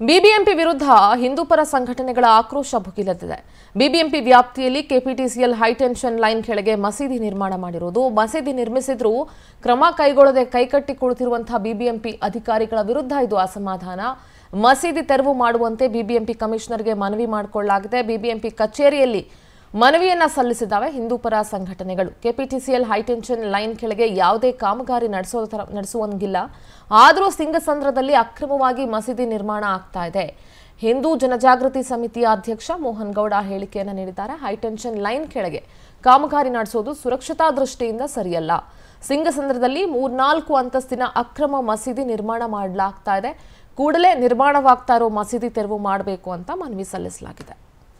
BBMP ವಿರುದ್ಧ ಹಿಂದೂಪರ ಸಂಘಟನೆಗಳ ಆಕ್ರೋಶ ಭುಗಿಲೆದ್ದಿದೆ ಬಿಬಿಎಂಪಿ ವ್ಯಾಪ್ತಿಯಲ್ಲಿ ಕೆಪಿಟಿಸಿಎಲ್ ಹೈಟೆನ್ಷನ್ ಲೈನ್ ಕೆಳಗೆ ಮಸೀದಿ ನಿರ್ಮಾಣ ಮಾಡಿರುವುದು ಮಸೀದಿ ನಿರ್ಮಿಸಿದ್ರೂ ಕ್ರಮ ಕೈಗೊಳ್ಳದೆ ಕೈಕಟ್ಟಿ ಕುಳಿತಿರುವಂತಹ ಬಿಬಿಎಂಪಿ ಅಧಿಕಾರಿಗಳ ವಿರುದ್ಧ ಇದು ಅಸಮಾಧಾನ ಮಸೀದಿ ತೆರವು ಮಾಡುವಂತೆ ಬಿಬಿಎಂಪಿ ಕಮಿಷನರ್ಗೆ ಮನವಿ ಮಾಡಿಕೊಳ್ಳಲಾಗಿದೆ ಬಿಬಿಎಂಪಿ ಕಚೇರಿಯಲ್ಲಿ ಮನವಿಯನ್ನ ಸಲ್ಲಿಸಿದ್ದಾವೆ ಹಿಂದೂಪರ ಸಂಘಟನೆಗಳು ಕೆಪಿಟಿಸಿಎಲ್ ಹೈಟೆನ್ಷನ್ ಲೈನ್ ಕೆಳಗೆ ಯಾವುದೇ ಕಾಮಗಾರಿ ನಡೆಸೋ ತರ- ನಡೆಸುವಂಗಿಲ್ಲ ಆದರೂ ಸಿಂಗಸಂದ್ರದಲ್ಲಿ ಅಕ್ರಮವಾಗಿ ಮಸೀದಿ ನಿರ್ಮಾಣ ಆಗ್ತಾ ಇದೆ ಹಿಂದೂ ಜನಜಾಗೃತಿ ಸಮಿತಿಯ ಅಧ್ಯಕ್ಷ ಮೋಹನ್ ಗೌಡ ಹೇಳಿಕೆಯನ್ನು ನೀಡಿದ್ದಾರೆ ಹೈಟೆನ್ಷನ್ ಲೈನ್ ಕೆಳಗೆ ಕಾಮಗಾರಿ ನಡೆಸೋದು ಸುರಕ್ಷತಾ ದೃಷ್ಟಿಯಿಂದ ಸರಿಯಲ್ಲ ಸಿಂಗಸಂದ್ರದಲ್ಲಿ ಮೂರ್ನಾಲ್ಕು ಅಂತಸ್ತಿನ ಅಕ್ರಮ ಮಸೀದಿ ನಿರ್ಮಾಣ ಮಾಡಲಾಗ್ತಾ ಇದೆ ಕೂಡಲೇ ನಿರ್ಮಾಣವಾಗ್ತಾ ಇರೋ ಮಸೀದಿ ತೆರವು ಮಾಡಬೇಕು ಅಂತ ಮನವಿ ಸಲ್ಲಿಸಲಾಗಿದೆ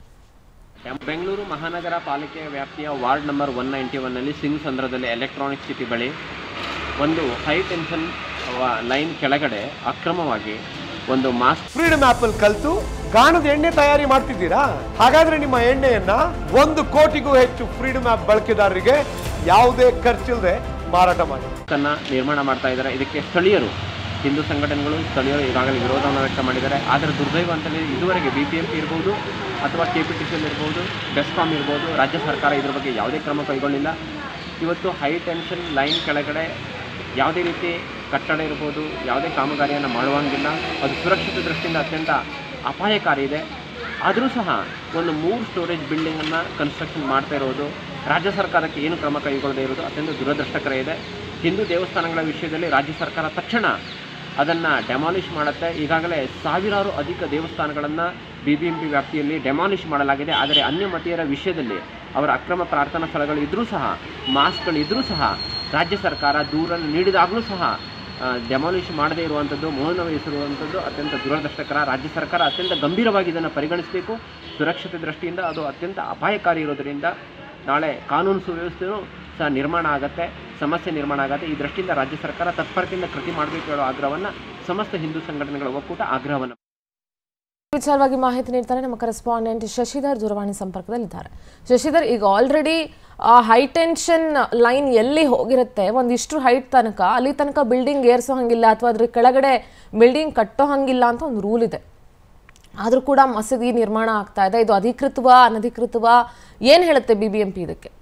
ಬೆಂಗಳೂರು ಮಹಾನಗರ ಪಾಲಿಕೆ ವ್ಯಾಪ್ತಿಯ ವಾರ್ಡ್ ನಂಬರ್ ಒನ್ ನೈಂಟಿ ಒನ್ನಲ್ಲಿ ಸಿಂಗ್ಸಂದ್ರದಲ್ಲಿ ಎಲೆಕ್ಟ್ರಾನಿಕ್ ಸಿಟಿ ಬಳಿ ಒಂದು ಹೈ ಟೆನ್ಷನ್ ಲೈನ್ ಕೆಳಗಡೆ ಅಕ್ರಮವಾಗಿ ಒಂದು ಮಾಸ್ಕ್ ಫ್ರೀಡಮ್ ಆಪ್ ಅಲ್ಲಿ ಕಲ್ತು ಗಾಣದ ಎಣ್ಣೆ ತಯಾರಿ ಮಾಡ್ತಿದ್ದೀರಾ ಹಾಗಾದ್ರೆ ನಿಮ್ಮ ಎಣ್ಣೆಯನ್ನ ಒಂದು ಕೋಟಿಗೂ ಹೆಚ್ಚು ಫ್ರೀಡಮ್ ಆಪ್ ಬಳಕೆದಾರರಿಗೆ ಯಾವುದೇ ಖರ್ಚಿಲ್ಲದೆ ಮಾರಾಟ ಮಾಡಿ ಅನ್ನ ನಿರ್ಮಾಣ ಮಾಡ್ತಾ ಇದ್ದಾರೆ ಇದಕ್ಕೆ ಸ್ಥಳೀಯರು ಹಿಂದೂ ಸಂಘಟನೆಗಳು ಸ್ಥಳೀಯರು ಈಗಾಗಲೇ ವಿರೋಧವನ್ನು ವ್ಯಕ್ತ ಮಾಡಿದ್ದಾರೆ ಆದರೆ ದುರ್ದೈವ ಅಂತಲೇ ಇದುವರೆಗೆ ಬಿ ಪಿ ಎಂ ಪಿ ಇರ್ಬೋದು ಅಥವಾ K P T C L ಇರ್ಬೋದು ಬೆಸ್ಕಾಮ್ ಇರ್ಬೋದು ರಾಜ್ಯ ಸರ್ಕಾರ ಇದ್ರ ಬಗ್ಗೆ ಯಾವುದೇ ಕ್ರಮ ಕೈಗೊಂಡಿಲ್ಲ ಇವತ್ತು ಹೈ ಟೆನ್ಷನ್ ಲೈನ್ ಕೆಳಗಡೆ ಯಾವುದೇ ರೀತಿ ಕಟ್ಟಡ ಇರ್ಬೋದು ಯಾವುದೇ ಕಾಮಗಾರಿಯನ್ನು ಮಾಡುವಂಗಿಲ್ಲ ಅದು ಸುರಕ್ಷತೆ ದೃಷ್ಟಿಯಿಂದ ಅತ್ಯಂತ ಅಪಾಯಕಾರಿ ಇದೆ ಆದರೂ ಸಹ ಒಂದು ಮೂರು ಸ್ಟೋರೇಜ್ ಬಿಲ್ಡಿಂಗನ್ನು ಕನ್ಸ್ಟ್ರಕ್ಷನ್ ಮಾಡ್ತಾ ಇರೋದು ರಾಜ್ಯ ಸರ್ಕಾರಕ್ಕೆ ಏನು ಕ್ರಮ ಕೈಗೊಳ್ಳದೇ ಇರೋದು ಅತ್ಯಂತ ದುರದೃಷ್ಟಕರ ಇದೆ ಹಿಂದೂ ದೇವಸ್ಥಾನಗಳ ವಿಷಯದಲ್ಲಿ ರಾಜ್ಯ ಸರ್ಕಾರ ತಕ್ಷಣ ಅದನ್ನು ಡೆಮಾಲಿಷ್ ಮಾಡುತ್ತೆ ಈಗಾಗಲೇ ಸಾವಿರಾರು ಅಧಿಕ ದೇವಸ್ಥಾನಗಳನ್ನು ಬಿ ಬಿ ಎಂ ಪಿ ವ್ಯಾಪ್ತಿಯಲ್ಲಿ ಡೆಮಾಲಿಷ್ ಮಾಡಲಾಗಿದೆ ಆದರೆ ಅನ್ಯ ಮತೀಯರ ವಿಷಯದಲ್ಲಿ ಅವರ ಅಕ್ರಮ ಪ್ರಾರ್ಥನಾ ಸ್ಥಳಗಳು ಇದ್ದರೂ ಸಹ ಮಾಸ್ಕ್ಗಳಿದ್ದರೂ ಸಹ ರಾಜ್ಯ ಸರ್ಕಾರ ದೂರನ್ನು ನೀಡಿದಾಗಲೂ ಸಹ ಡೆಮಾಲಿಷ್ ಮಾಡದೇ ಇರುವಂಥದ್ದು ಮೌನ ವಹಿಸಿರುವಂಥದ್ದು ಅತ್ಯಂತ ದುರದೃಷ್ಟಕರ ರಾಜ್ಯ ಸರ್ಕಾರ ಅತ್ಯಂತ ಗಂಭೀರವಾಗಿ ಇದನ್ನು ಪರಿಗಣಿಸಬೇಕು ಸುರಕ್ಷತೆ ದೃಷ್ಟಿಯಿಂದ ಅದು ಅತ್ಯಂತ ಅಪಾಯಕಾರಿ ಇರೋದರಿಂದ ನಾಳೆ ಕಾನೂನು ಸುವ್ಯವಸ್ಥೆಯೂ ಸಹ ನಿರ್ಮಾಣ ಆಗುತ್ತೆ ಸಮಸ್ಯೆ ನಿರ್ಮಾಣ ಆಗುತ್ತೆ ಈ ದೃಷ್ಟಿಯಿಂದ ರಾಜ್ಯ ಸರ್ಕಾರ ತತ್ಪರತೆಯಿಂದ ಕೃತಿ ಮಾಡಬೇಕು ಹೇಳೋ ಆಗ್ರಹವನ್ನು ಸಮಸ್ತ ಹಿಂದೂ ಸಂಘಟನೆಗಳ ಒಕ್ಕೂಟ ಆಗ್ರಹವನ್ನು ವಿಚಾರವಾಗಿ ಮಾಹಿತಿ ನೀಡ್ತಾರೆ ನಮ್ಮ ಕರೆಸ್ಪಾಂಡೆಂಟ್ ಶಶಿಧರ್ ದೂರವಾಣಿ ಸಂಪರ್ಕದಲ್ಲಿದ್ದಾರೆ ಶಶಿಧರ್ ಈಗ ಆಲ್ರೆಡಿ ಆ ಹೈಟೆನ್ಷನ್ ಲೈನ್ ಎಲ್ಲಿ ಹೋಗಿರುತ್ತೆ ಒಂದಿಷ್ಟು ಹೈಟ್ ತನಕ ಅಲ್ಲಿ ತನಕ ಬಿಲ್ಡಿಂಗ್ ಏರ್ಸೋ ಹಂಗಿಲ್ಲ ಅಥವಾ ಅದ್ರ ಕೆಳಗಡೆ ಬಿಲ್ಡಿಂಗ್ ಕಟ್ಟೋ ಹಂಗಿಲ್ಲ ಅಂತ ಒಂದು ರೂಲ್ ಇದೆ ಆದರೂ ಕೂಡ ಮಸೀದಿ ನಿರ್ಮಾಣ ಆಗ್ತಾ ಇದೆ ಇದು ಅಧಿಕೃತವಾ ಅನಧಿಕೃತವಾ ಏನು ಹೇಳುತ್ತೆ ಬಿ ಬಿ ಎಂ ಪಿ ಇದಕ್ಕೆ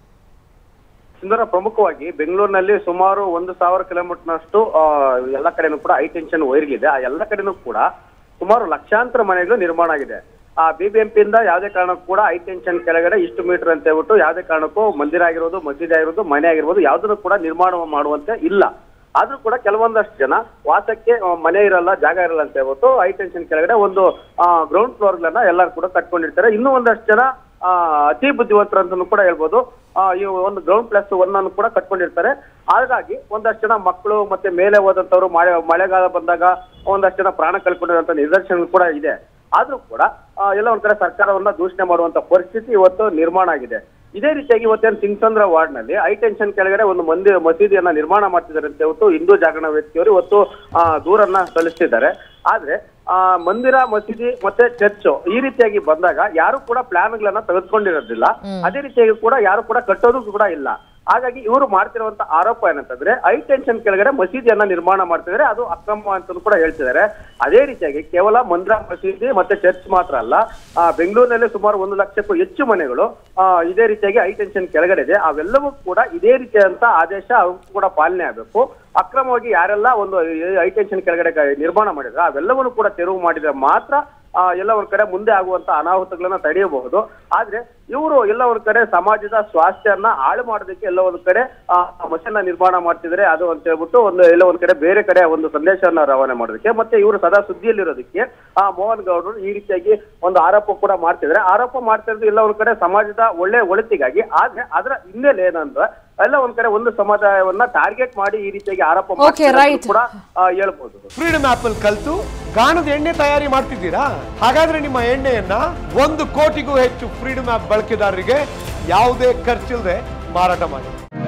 ಸುಂದರ ಪ್ರಮುಖವಾಗಿ ಬೆಂಗಳೂರಿನಲ್ಲಿ ಸುಮಾರು ಒಂದು ಸಾವಿರ ಕಿಲೋಮೀಟರ್ನಷ್ಟು ಆ, ಎಲ್ಲ ಕಡೆನೂ ಕೂಡ ಹೈ ಟೆನ್ಷನ್ ವೈರ್ಗಿದೆ ಆ ಎಲ್ಲ ಕಡೆನೂ ಕೂಡ ಸುಮಾರು ಲಕ್ಷಾಂತರ ಮನೆಗಳು ನಿರ್ಮಾಣ ಆಗಿದೆ ಆ ಬಿಬಿಎಂಪಿ ಇಂದ ಯಾವುದೇ ಕಾರಣಕ್ಕೂ ಕೂಡ ಹೈ ಟೆನ್ಷನ್ ಕೆಳಗಡೆ ಇಷ್ಟು ಮೀಟರ್ ಅಂತ ಹೇಳ್ಬಿಟ್ಟು ಯಾವುದೇ ಕಾರಣಕ್ಕೂ ಮಂದಿರ ಆಗಿರೋದು ಮಸೀದಿ ಆಗಿರೋದು ಮನೆ ಆಗಿರ್ಬೋದು ಯಾವುದನ್ನು ಕೂಡ ನಿರ್ಮಾಣ ಮಾಡುವಂತೆ ಇಲ್ಲ ಆದ್ರೂ ಕೂಡ ಕೆಲವೊಂದಷ್ಟು ಜನ ವಾಸಕ್ಕೆ ಆ, ಮನೆ ಇರಲ್ಲ ಜಾಗ ಇರಲ್ಲ ಅಂತ ಹೇಳ್ಬಿಟ್ಟು ಹೈ ಟೆನ್ಷನ್ ಕೆಳಗಡೆ ಒಂದು ಗ್ರೌಂಡ್ ಫ್ಲೋರ್ ಗಳನ್ನ ಎಲ್ಲರೂ ಕೂಡ ಕಟ್ಕೊಂಡಿರ್ತಾರೆ ಇನ್ನೂ ಒಂದಷ್ಟು ಜನ ಆ, ಅತಿ ಬುದ್ಧಿವಂತರು ಅಂತಲೂ ಕೂಡ ಹೇಳ್ಬೋದು ಆ, ಈ ಒಂದು ಗ್ರೌಂಡ್ ಪ್ಲಸ್ ಒನ್ ಅನ್ನು ಕೂಡ ಕಟ್ಕೊಂಡಿರ್ತಾರೆ ಹಾಗಾಗಿ ಒಂದಷ್ಟು ಜನ ಮಕ್ಕಳು ಮತ್ತೆ ಮೇಲೆ ಹೋದಂತವ್ರು ಮಳೆ ಮಳೆಗಾಲ ಬಂದಾಗ ಒಂದಷ್ಟು ಜನ ಪ್ರಾಣ ಕಳ್ಕೊಂಡಿರುವಂತ ನಿದರ್ಶನಗಳು ಕೂಡ ಇದೆ ಆದ್ರೂ ಕೂಡ ಆ, ಎಲ್ಲ ಒಂದ್ ಕಡೆ ಸರ್ಕಾರವನ್ನ ದೂಷಣೆ ಮಾಡುವಂತ ಪರಿಸ್ಥಿತಿ ಇವತ್ತು ನಿರ್ಮಾಣ ಆಗಿದೆ ಇದೇ ರೀತಿಯಾಗಿ ಇವತ್ತೇನು ಸಿಂಗ್ಸಂದ್ರ ವಾರ್ಡ್ ನಲ್ಲಿ ಹೈ ಟೆನ್ಷನ್ ಕೆಳಗಡೆ ಒಂದು ಮಂದಿ ಮಸೀದಿಯನ್ನ ನಿರ್ಮಾಣ ಮಾಡ್ತಿದ್ದಾರೆ ಅಂತ ಇವತ್ತು ಹಿಂದೂ ಜಾಗರಣ ವ್ಯಕ್ತಿಯವರು ಇವತ್ತು ಆ, ದೂರನ್ನ ಸಲ್ಲಿಸ್ತಿದ್ದಾರೆ ಆದ್ರೆ ಆ ಮಂದಿರ ಮಸೀದಿ ಮತ್ತೆ ಚರ್ಚ್ ಈ ರೀತಿಯಾಗಿ ಬಂದಾಗ ಯಾರು ಕೂಡ ಪ್ಲಾನ್ ಗಳನ್ನ ತೆಗೆದುಕೊಂಡಿರೋದಿಲ್ಲ ಅದೇ ರೀತಿಯಾಗಿ ಕೂಡ ಯಾರು ಕೂಡ ಕಟ್ಟೋದು ಕೂಡ ಇಲ್ಲ ಹಾಗಾಗಿ ಇವರು ಮಾಡ್ತಿರುವಂತ ಆರೋಪ ಏನಂತಂದ್ರೆ ಹೈ ಟೆನ್ಷನ್ ಕೆಳಗಡೆ ಮಸೀದಿಯನ್ನ ನಿರ್ಮಾಣ ಮಾಡ್ತಿದ್ದಾರೆ ಅದು ಅಕ್ರಮ ಅಂತ ಕೂಡ ಹೇಳ್ತಿದ್ದಾರೆ ಅದೇ ರೀತಿಯಾಗಿ ಕೇವಲ ಮಂದಿರ ಮಸೀದಿ ಮತ್ತೆ ಚರ್ಚ್ ಮಾತ್ರ ಅಲ್ಲ ಆ, ಬೆಂಗಳೂರಿನಲ್ಲಿ ಸುಮಾರು ಒಂದು ಲಕ್ಷಕ್ಕೂ ಹೆಚ್ಚು ಮನೆಗಳು ಆ, ಇದೇ ರೀತಿಯಾಗಿ ಹೈ ಟೆನ್ಷನ್ ಕೆಳಗಡೆ ಇದೆ ಅವೆಲ್ಲವೂ ಕೂಡ ಇದೇ ರೀತಿಯಾದಂತ ಆದೇಶ ಅವಕ್ಕೂ ಕೂಡ ಪಾಲನೆ ಆಗಬೇಕು ಅಕ್ರಮವಾಗಿ ಯಾರೆಲ್ಲ ಒಂದು ಹೈ ಟೆನ್ಷನ್ ಕೆಳಗಡೆ ಗ- ನಿರ್ಮಾಣ ಮಾಡಿದ್ರೆ ಅವೆಲ್ಲವನ್ನು ಕೂಡ ತೆರವು ಮಾಡಿದ್ರೆ ಮಾತ್ರ ಆ, ಎಲ್ಲ ಒಂದ್ ಕಡೆ ಮುಂದೆ ಆಗುವಂತ ಅನಾಹುತಗಳನ್ನ ತಡೆಯಬಹುದು ಆದ್ರೆ ಇವರು ಎಲ್ಲ ಒಂದ್ ಕಡೆ ಸಮಾಜದ ಸ್ವಾಸ್ಥ್ಯವನ್ನ ಹಾಳು ಮಾಡೋದಕ್ಕೆ ಎಲ್ಲ ಒಂದ್ ಕಡೆ ಆ ಮಷನ್ನ ನಿರ್ಮಾಣ ಮಾಡ್ತಿದ್ರೆ ಅದು ಅಂತ ಹೇಳ್ಬಿಟ್ಟು ಒಂದು ಎಲ್ಲ ಒಂದ್ ಕಡೆ ಬೇರೆ ಕಡೆ ಒಂದು ಸಂದೇಶವನ್ನ ರವಾನೆ ಮಾಡೋದಕ್ಕೆ ಮತ್ತೆ ಇವರು ಸದಾ ಸುದ್ದಿಯಲ್ಲಿರೋದಕ್ಕೆ ಆ ಮೋಹನ್ ಗೌಡರು ಈ ರೀತಿಯಾಗಿ ಒಂದು ಆರೋಪ ಕೂಡ ಮಾಡ್ತಿದ್ರೆ ಆರೋಪ ಮಾಡ್ತಾ ಇರೋದು ಎಲ್ಲ ಒಂದ್ ಕಡೆ ಸಮಾಜದ ಒಳ್ಳೆ ಒಳಿತಿಗಾಗಿ ಆದ್ರೆ ಅದರ ಹಿನ್ನೆಲೆ ಏನಂದ್ರೆ ಎಲ್ಲ ಒಂದ್ ಕಡೆ ಒಂದು ಸಮುದಾಯವನ್ನ ಟಾರ್ಗೆಟ್ ಮಾಡಿ ಈ ರೀತಿಯಾಗಿ ಆರೋಪ Okay, ಮಾಡ್ತಿರೋದು right. ಕೂಡ ಆ, ಹೇಳ್ಬೋದು ಫ್ರೀಡಮ್ ಆಪ್ ಅಲ್ಲಿ ಕಲ್ತು ಗಾಣದ ಎಣ್ಣೆ ತಯಾರಿ ಮಾಡ್ತಿದ್ದೀರಾ ಹಾಗಾದ್ರೆ ನಿಮ್ಮ ಎಣ್ಣೆಯನ್ನ ಒಂದು ಕೋಟಿಗೂ ಹೆಚ್ಚು ಫ್ರೀಡಮ್ ಆಪ್ ಬಳಕೆದಾರರಿಗೆ ಯಾವುದೇ ಖರ್ಚಿಲ್ಲದೆ ಮಾರಾಟ ಮಾಡಿ